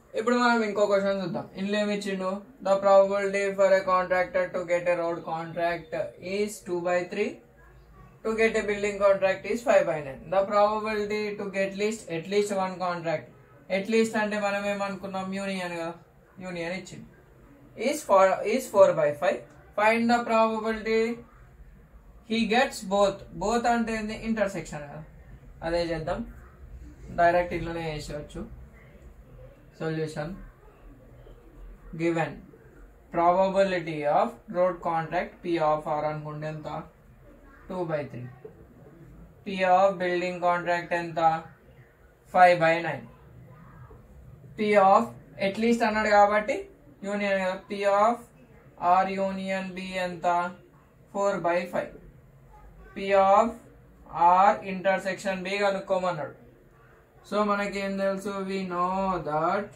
ఇప్పుడు మనం ఇంకో క్వశ్చన్ చూద్దాం ఇందులో ఏమి ఇచ్చిండు the probability for a contractor to get a road contract is two by three to get a building contract is five by nine the probability to get least at least one contract at least అంటే మనం ఏమనుకున్నాం union కదా union ఇచ్చింది is four is four by five find the probability he gets both both అంటే ఏంది intersection కదా అదే చేద్దాం డైరెక్ట్ ఇట్లనే వేసేయచ్చు solution given probability of road contract P of R అనుకుంటే ఎంత two by three P of building contract ఎంత five by nine P of at least అన్నాడు కాబట్టి union P of R union B ఎంత four by five P of R intersection B కనుక్కోమన్నాడు so మనకేం తెలుసు we know that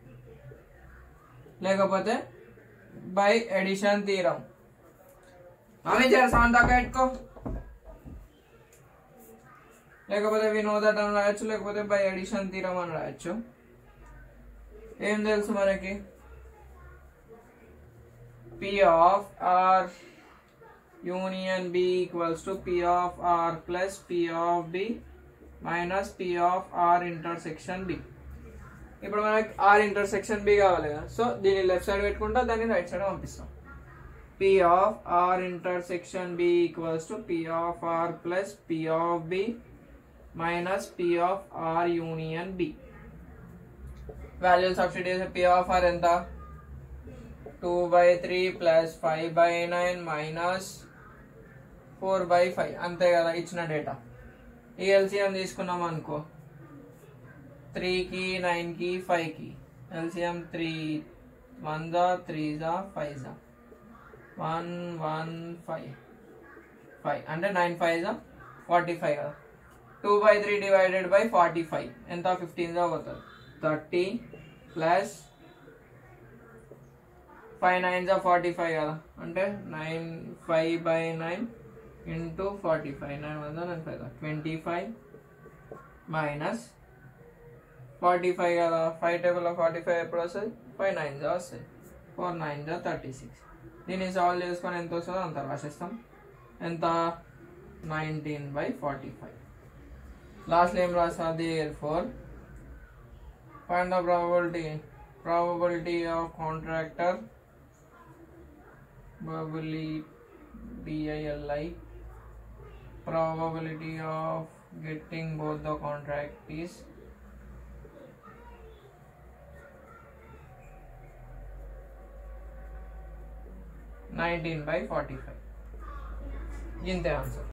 లేకపోతే by addition తీరం అవి చేస్తాం దాకా పెట్టుకో లేకపోతే వి నో దట్ అని రాయొచ్చు లేకపోతే బై ఎడిషన్ తీరం అని రాయొచ్చు ఏం తెలుసు మనకి P of R union B equals to P of R plus P of B minus P of R intersection B ఇప్పుడు మనకి ఆర్ ఇంటర్సెక్షన్ బి కావాలి కదా సో దీన్ని లెఫ్ట్ సైడ్ పెట్టుకుంటా దాన్ని రైట్ సైడ్ పంపిస్తాం P of R intersection B equals to P of R plus P of B minus P of R union B value substitute చేసే P of R ఎంత two by three plus five by nine minus four by five అంతే కదా ఇచ్చిన data ఈ LCM తీసుకున్నాం అనుకో త్రీకి నైన్కి ఫైవ్కి ఎల్సిఎం త్రీ వన్ జా త్రీ జా ఫైవ్ జా వన్ వన్ ఫైవ్ ఫైవ్ అంటే నైన్ ఫైవ్ జా ఫార్టీ ఫైవ్ కదా two by three divided by forty five ఎంత ఫిఫ్టీన్ జా పోతుంది థర్టీ ప్లస్ ఫైవ్ నైన్ జా ఫార్టీ ఫైవ్ కదా అంటే nine five by nine into forty five nine one nine five twenty five minus forty five కదా five table forty five ఎప్పుడు వస్తుంది five nine జా వస్తుంది ఫోర్ నైన్ జా థర్టీ సిక్స్ దీన్ని సాల్వ్ చేసుకొని ఎంత వస్తుందో అంత రాసేస్తాం ఎంత నైన్టీన్ బై ఫార్టీ ఫైవ్ లాస్ట్లో ఏం రాస్తుంది four find the probability probability of contractor probability BILI probability of getting both the contract is nineteen by forty five ఇంతే ఆన్సర్